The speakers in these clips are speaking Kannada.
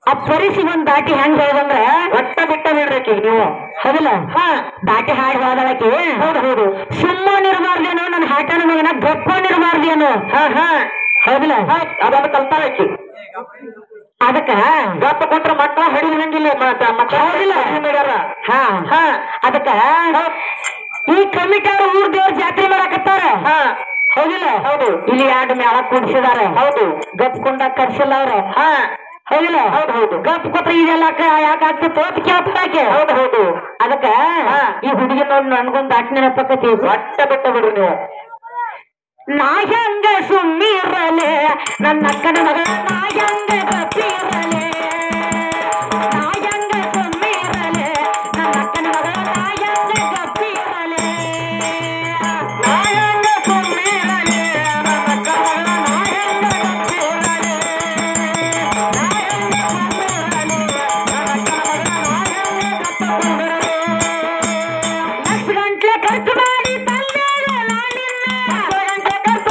ಆ ಪರಿಸಿ ಒಂದ್ ದಾಟಿ ಹೆಂಗ್ ಹೇಳ್ದಂದ್ರ ಒಟ್ಟ ಬಿಟ್ಟ ಬಿಡ್ರಿ ಆಕಿಗ್ ನೀವು ಹೌದಿಲ್ಲ ಹಾ ದಾಟಿ ಹಾಡಿ ಹೋದಳಕಿ ಹೌದು ಹೌದು ಸುಮ್ಮನಿರ್ಬಾರ್ದೇನೋ ನನ್ನ ಹಾಟನ ಮಗನ ಗಪ್ಪನಿರ್ಬಾರ್ದೇನೋ ಹಾ ಹಾ ಹೌದಿಲ್ಲ ಹೌದ್ ಅದನ್ನ ಕಲ್ತಾಳ ಆಕಿ ಅದಕ್ಕ ಗಪ್ಪ ಕೊಟ್ರ ಮಕ್ಕಳ ಹಡಿದಂಗಿಲ್ಲ ಮತ್ತ ಮಕ್ಕ ಹೌದಿಲ್ಲ? ಮಾಡ್ಯಾರ ಹಾ ಹಾ ಅದಕ್ಕ ಈ ಕಮಿಟಿ ಅವ್ರ ಊರ್ ದೇವ್ರ ಜಾತ್ರೆ ಮಾಡಕತ್ತಾರ ಹಾ ಹೌದಿಲ್ಲ ಹೌದು ಇಲ್ಲಿ ಎರಡು ಮೇಳ ಕೂಡಿಸಿದಾರ ಹೌದು ಗಪ್ ಕುಂಡ ಕರ್ಸಿಲ್ಲ ಅವ್ರ ಹಾ ಹೌದಿಲ್ಲ ಹೌದು ಹೌದು ಗಪ್ ಕೊಟ್ರೆ ಇದೆಲ್ಲ ಯಾಕೆ ಆಗ್ತದೆ ಅಂತ ಕೇಳ್ತಾಕೆ ಹೌದು ಹೌದು ಅದಕ್ಕ ಹಾ. ಈ ಹುಡುಗಿ ನೋಡಿ ನನ್ಗೊಂದ್ ದಾಟಿ ನೆನಪಕ್ಕತಿ ಒಟ್ಟ ಬಿಟ್ಟ ಬಿಡ್ರಿ ನೀವು ನಾ ಹೆಂಗ ಸುಮ್ಮಿರಲೆ ನನ್ನ ಅಕ್ಕನ ಮಗಳ ನಾ ಹೆಂಗ ಗಪ್ಪಿರಲೆ ನಾ ಹೆಂಗ ಸುಮ್ಮಿರಲೆ ನನ್ನ ಅಕ್ಕನ ಮಗಳ ನಾ ಹೆಂಗ ಗಪ್ಪಿರಲೆ ನಾ ಹೆಂಗ ಸುಮ್ಮಿರಲೆ ನನ್ನ ಅಕ್ಕನ ಮಗಳ ನಾ ಹೆಂಗ ಗಪ್ಪಿರಲೆ ನಾ ಹೆಂಗ ಸುಮ್ಮಿರಲೆ ನನ್ನ ಅಕ್ಕನ ಮಗಳ ನಾ ಹೆಂಗ ಗಪ್ಪಿರಲೆ ಲಕ್ಷ ಗಂಟ್ಲೆ ಖರ್ಚು ಮಾಡಿ ತಂದೇನೆ ನಾನಿಲ್ಲ ಲಕ್ಷ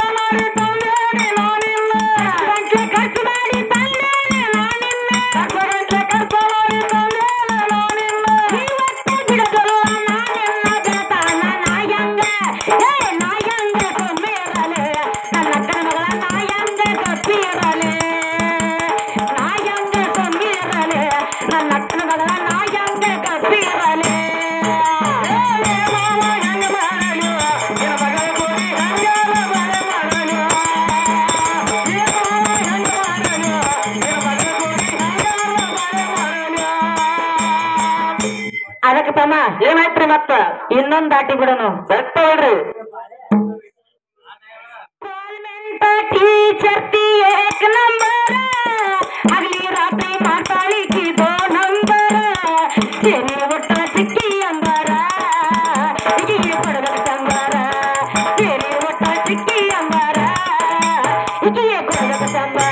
ಗಂಟ್ಲೆ ಖರ್ಚು ಮಾಡಿ ತಂದೇನೆ ನಾನಿಲ್ಲ ಲಕ್ಷ ಗಂಟ್ಲೆ ಖರ್ಚು ಮಾಡಿ ತಂದೇನೆ ನಾನಿಲ್ಲ ಇವತ್ತು ಬಿಡದಲ್ಲ ನಾನೆಲ್ಲ ಗೆಳತನ ನಾಯಂಗ ಏ ನಾಯಂಗ ಸೊಮ್ಮೇರಲೆ ನನ್ನ ಅಕ್ಕನ ಮಗಳ ನಾಯಂಗ ಗಪ್ಪಿರಲೆ ನಾಯಂಗ ಸೊಮ್ಮೇರಲೆ ನನ್ನ ಅಕ್ಕನ ಮಗಳ ನಾಯಂಗ ಗಪ್ಪಿರಲೆ ಅದಕ್ಕೆ ತಮ್ಮ ಏನಾಯ್ತ್ರಿ ಮತ್ತ ಇನ್ನೊಂದ್ ದಾಟಿ ಬಿಡೋನು ಬೆಟ್ಟ ಬಿಡ್ರಿ ಟೀಚರ್ ತಿ ಏಕ್ ನಂಬರ್ ಹಗಲಿ ರಾತ್ರಿ ಮಾತಾಳಿಕಿ ದೋ ನಂಬರ್ ತೆರೆ ಒಟ್ಟ ಸಿಕ್ಕಿ ಅಂಬರ ಇಗಿಗೆ ಕೊಡಬೇಕು ಸಂಬಾರ ತೆರೆ ಒಟ್ಟ ಸಿಕ್ಕಿ ಅಂಬರ ಇಗಿಗೆ ಕೊಡಬೇಕು ಸಂಬಾರ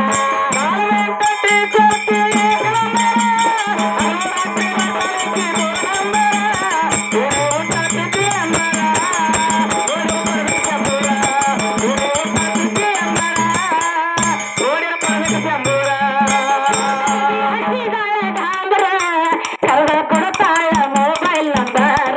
ಟೀಚರ್ ತಿ ಏಕ್ ನಂಬರ್ ಹಗಲಿ ರಾತ್ರಿ ಮಾತಾಳಿಕಿ ದೋ ನಂಬರ್ ತೆರೆ ಒಟ್ಟ ಸಿಕ್ಕಿ ಅಂಬರ ಮೊಬೈಲ್ ನಂಬರ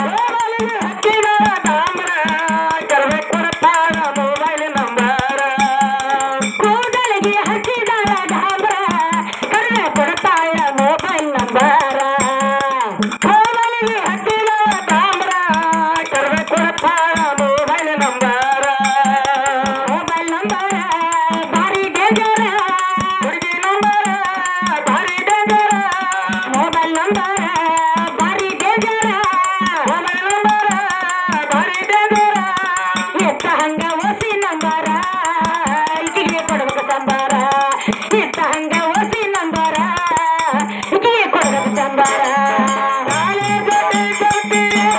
ಮೊಬೈಲ್ ನಂಬರ ಕೂದಲಿಗೆ ಹಚ್ಚಿದಾಳ ಡಾಂಬರ ಕಡಿಮೆ ಕೊಡ್ತಾಳ ಮೊಬೈಲ್ ನಂಬರ ಕೂದಲಿಗೆ ಹಚ್ಚಿದಾಳ ಡಾಂಬರ ಕಡಿಮೆ ಕೊಡ್ತಾಳ ಮೊಬೈಲ್ ನಂಬರ ಮೊಬೈಲ್ ನಂಬರ ಭಾರಿ ಡೇಂಜರ ಹುಡುಗಿ ನಂಬರ ಭಾರಿ ಡೇಂಜರ ಮೊಬೈಲ್ ನಂಬರ ಭಾರಿ ಡೇಂಜರ ಮೊಬೈಲ್ ನಂಬರ ಭಾರಿ ಡೇಂಜರ ಎತ್ತ ಹಂಗ ಒಸಿ ನಂಬರ ಇಕಿಗೆ ಕೊಡ್ಬೇಕು ಸಂಬಾರ ಎತ್ತ ಹಂಗ ಒಸಿ ನಂಬರ ಇಕಿಗೆ ಕೊಡ್ಬೇಕು ಸಂಬಾರ ನಾಳೆ ಜೊತೆ ಜೊತೆ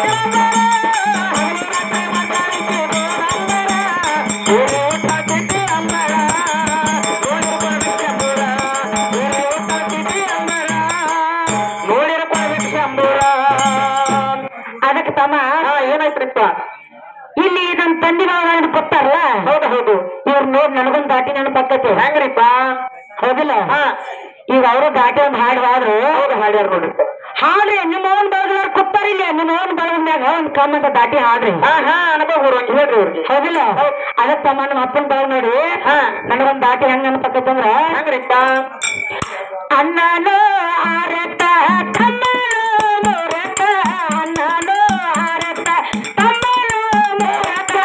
ನೋಡಿರ ಕೊಡ್ಬೇಕು ಶಂಭೂರ ಅದಕ್ಕೆ ತಮ್ಮ ಏನಾಯ್ತ್ರಿಪ್ಪ ಇಲ್ಲಿ ನಮ್ ತಂದೆ ಮಾವ ಕೊಟ್ಟಾರಲ್ಲ ಹೌದು ಹೌದು ಇವ್ರು ನೋಡಿ ನನಗೊಂದ್ ದಾಟಿ ನೆನಪಾಕತಿ ಹೆಂಗ್ರಿಪ್ಪ ಹೌದಿಲ್ಲ ಹಾ ಈಗ ಅವರು ದಾಟಿ ಒಂದ್ ಹಾಡು ಹಾಡ್ರು ಹೌದು ಹಾಡ್ಯಾರ ನೋಡ್ರಿಪ್ಪ ಹಾಡ್ರಿ ನಿಮ್ಮ ಓನ್ ಬಳಗದವ್ರು ಕೂತಾರ ಇಲ್ಲಿ ನಿಮ್ಮ ಓನ್ ಬಳಗದ್ಮ್ಯಾಗ ಒಂದ್ ಕಮ್ ಅಂತ ದಾಟಿ ಹಾಡ್ರಿ ಹಾ ಹಾ ಅನುಭವ ಹಂಗ ಹೇಳ್ರಿ ಅವ್ರಿಗೆ ಹೌದಿಲ್ಲ ಅದಕ್ಕೆ ತಮ್ಮ ನಮ್ಮ ಅಪ್ಪನ ಬಳಗ ನೋಡಿ ಹಾ ನನಗೊಂದ್ ದಾಟಿ ಹೆಂಗ ಅನ್ಪಕೈತಿ ಅಂದ್ರ ಹೆಂಗ್ರಿಪ್ಪ ಅನ್ನನೋ ಆರತ ತಮ್ಮನೋ ಮೂರತ ಅನ್ನನೋ ಆರತ ತಮ್ಮನೋ ಮೂರತ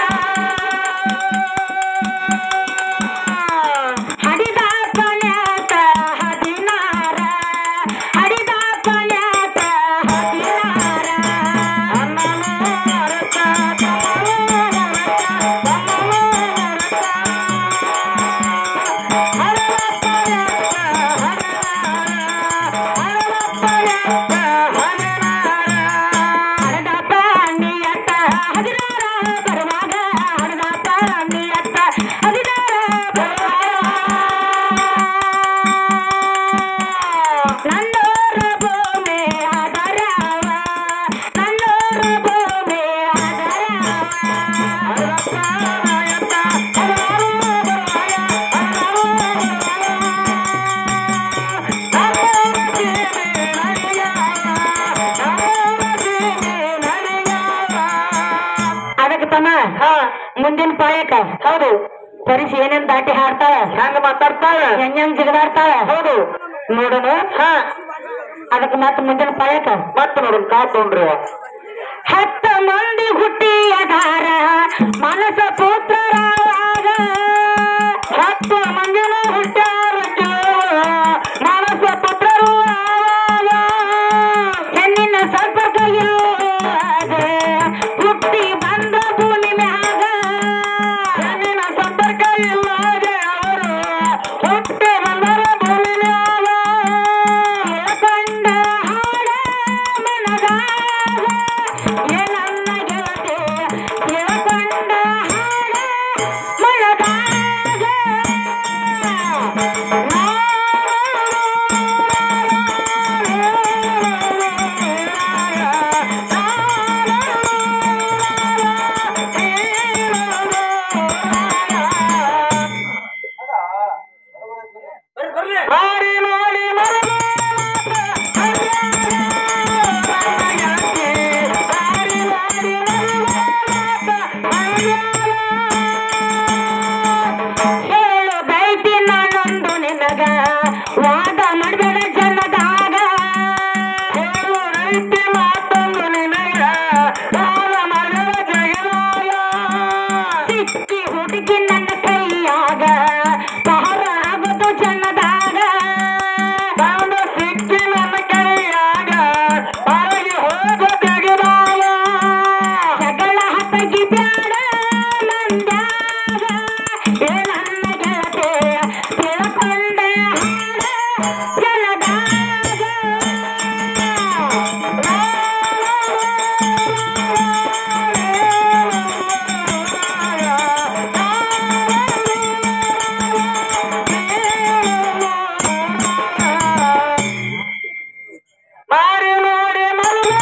ಹಡಿದ ಕೊಲ್ಯಾತ ಹದಿನಾರ ಹಡಿದ ಕೊಲ್ಯಾತ ಹದಿನಾರ ಅನ್ನನೋ ಆರತ ತಮ್ಮನೋ ಮೂರತ ತಮ್ಮನೋ ಮೂರತ ಮುಂದಿನ ಪಾಯಕ ಹೌದು ಪರಿಸಿ ಏನೇನ್ ದಾಟಿ ಹಾಡ್ತಾಳ ಹೆಂಗ ಮಾತಾಡ್ತಾಳ ಹೆಂಗ್ ಹೆಂಗ್ ಜಿಗದಾಡ್ತಾಳ ಹೌದು ನೋಡೋಣ ಹಾ ಅದಕ್ಕೆ ಮತ್ತೆ ಮುಂದಿನ ಪಾಯಕ ಮತ್ತ ನೋಡ್ರಿ ಕಾತೊಂಡ್ರಿ ಅವ ಹತ್ತ ಮಂದಿ ಹುಟ್ಟಿಯದಾರ ಮನಸ ಪುತ್ರರಾಗ ಹತ್ತು ಮಂದಿನ ಹುಟ್ಟ್ಯಾರ ಕೇಳುವ ಮಾನಸ ಪುತ್ರರು ಆವಾಗ ಹೆಣ್ಣಿನ ಸಂಪರ್ಕ ಇಲ್ಲದ ಹುಟ್ಟಿ ಬಂದ ಭೂಮಿ ಮ್ಯಾಗ ಹೆಣ್ಣಿನ ಸಂಪರ್ಕ ಇಲ್ಲದೆ ಅವರು ಹುಟ್ಟಿ ಬಂದರ ಭೂಮಿ ಮ್ಯಾಲ. ತಿಳ್ಕೊಂಡ ಹಾಡ ಮನದಾಗ ಏನನ್ನ ಗೆಳತಿ ತಿಳ್ಕೊಂಡ ಹಾಡ ಮನದಾಗ ಮಾರಿ ಮಾಡಿ ಮರಳು ಹೇಳು ಬೈತಿ ನಾನೊಂದು ನಿನಗ ವಾದ ಮಾಡಬೇಡ ಜನದಾಗ ಹೇಳು ರೈತಿ ಮಾತೊಂದು ನಿನಗ ಸಾಲ ಮಗಳ ಜಗದಾಗ ಸಿಕ್ಕಿ ಹುಡುಗಿ ನನ್ನ ಕೈಯಾಗ ಪಹರ ಆಗೋದು ಜನದಾಗ ತಾನು ಸಿಕ್ಕಿ ನನ್ನ ಕೈಯಾಗ ಹೊರಗೆ ಹೋಗ ತೆಗೆದಾಗ ಜಗಳ ಹತ್ತಗಿ ಬ್ಯಾಡ ನಂದ್ಯಾಗ ಏ ನನ್ನ ಗೆಳತಿ ತಿಳ್ಕೊಂಡೆ ಹಾಡ ಜನದಾಗ ಮಾರಿ ನೋಡಿ ಮರಳು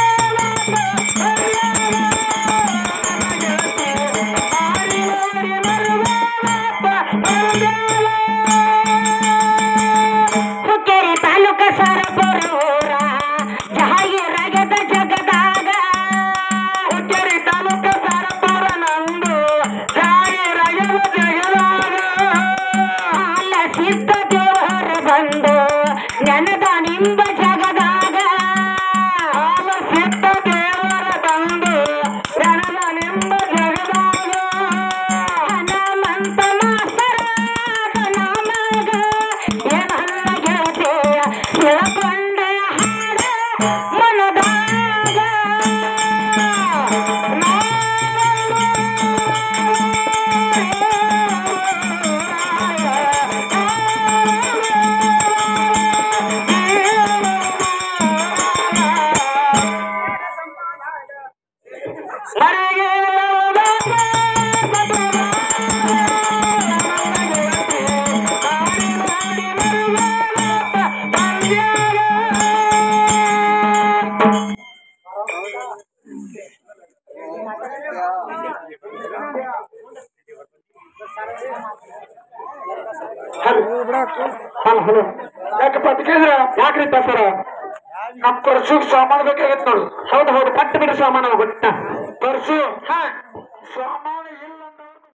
ಹುಕ್ಕೇರಿ ತಾಲೂಕ ಸರಪುರೂರ ಜಹಾಗೀರಾಗ್ಯದ ಜಗದಾಗ ಹುಕ್ಕೇರಿ ತಾಲೂಕ ಸರಪುರ ನಂದು ಜಾಗೀರಾಗ್ಯದ ಜಗದಾಗ ಅಲ್ಲ ಸಿದ್ಧ ದೇವರ ಬಂದು ನೆನದ ನಿಂಬ ಜಗದಾಗ ಹಾಲ ಸಿದ್ಧ ದೇವರ ತಂದು ಜನದ ನಿಂಬ ಜಗದಾಗ ಹನುಮಂತ ಮಾಸ್ತರ ನಮಗ ಏನಲ್ಲ ಗೆಳತಿ ತಿಳ್ಕೊಂಡ ಹಾಡ ಮನದಾಗ ಹಲೋ ಹಲೋ ಯಾಕಪ್ಪ ಅಂತ ಕೇಳಿದ್ರ ಯಾಕ್ರಿ ಸರ ನಮ್ ಪರ್ಸುಗ್ ಸಾಮಾನು ಬೇಕಾಗಿತ್ತು ನೋಡು ಹೌದು ಹೌದು ಕಟ್ಟು ಬಿಡಿ ಸಾಮಾನು ಗೊತ್ತ ಪರ್ಸು ಹಾ ಸಾಮಾನು ಇಲ್ಲ